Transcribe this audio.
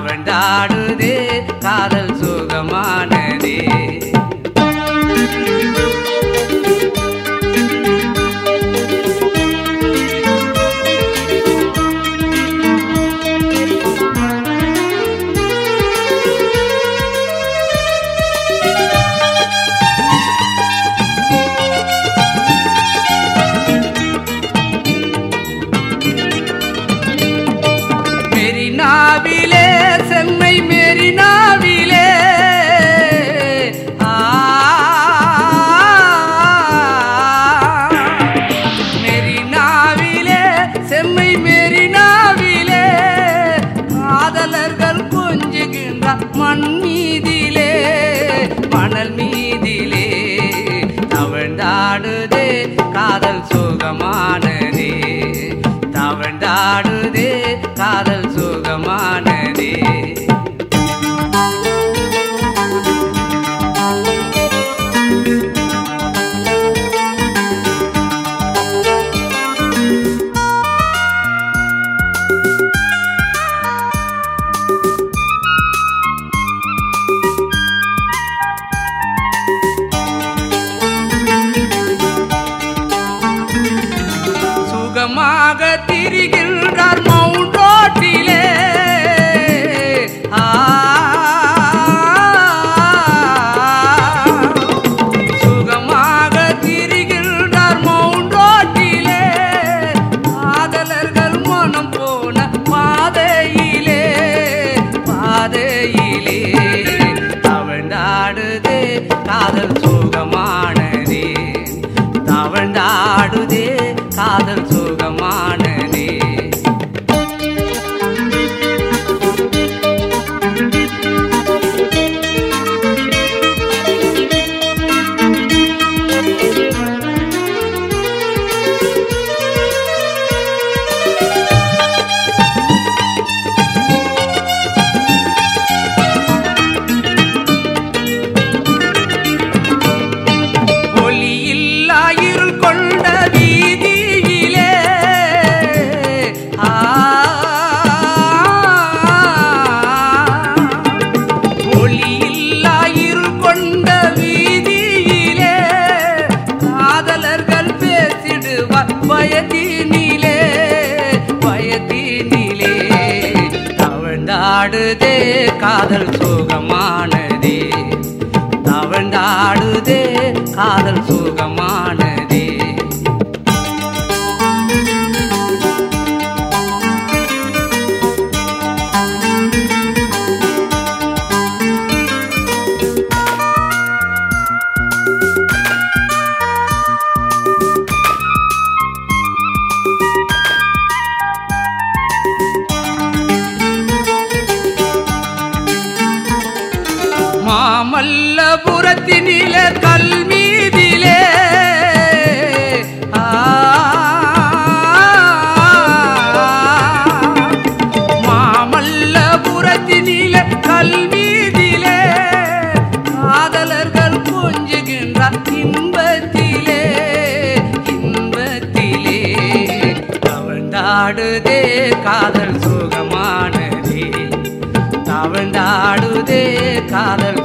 தவண்டாடுதே காதல் சுகமானதே மெரினாவிலே செம்மை மெரினாவிலே ஆ, மெரினாவிலே செம்மை மெரினாவிலே காதலர்கள் கொஞ்சுகின்ற மண் மீதிலே மணல் மீதிலே தவழ்ந்தாடுதே காதல் சுகமானதே தவழ்ந்தாடுதே காதல் சுகமானதே சுகமாக திரிகின்றார் மவுண்ட் ரோட்டிலே ஆ, சுகமாக திரிகின்றார் மவுண்ட் ரோட்டிலே காதலர்கள் மனம் போன பாதையிலே பாதையிலே தவழ்ந்தாடுதே காதல் சுகமானதே தவழ்ந்தாடுதே காதல் சுகமானதே ஒளியில்லா இருள் கொண்ட வீதியிலே ஆ, ஒளியில்லா இருள் கொண்ட வீதியிலே காதலர்கள் பேசிடுவார் பயத்தினிலே பயத்தினிலே தவழ்ந்தாடுதே காதல் சுகமானதே தவழ்ந்தாடுதே காதல் சுகமானதே மாமல்லபுரத்தினில கல் மீதிலே ஆ, மாமல்லபுரத்தினில கல் மீதிலே காதலர்கள் கொஞ்சுகின்றார் இன்பத்திலே இன்பத்திலே தவழ்ந்தாடுதே காதல் சுகமானதே தவழ்ந்தாடுதே காதல்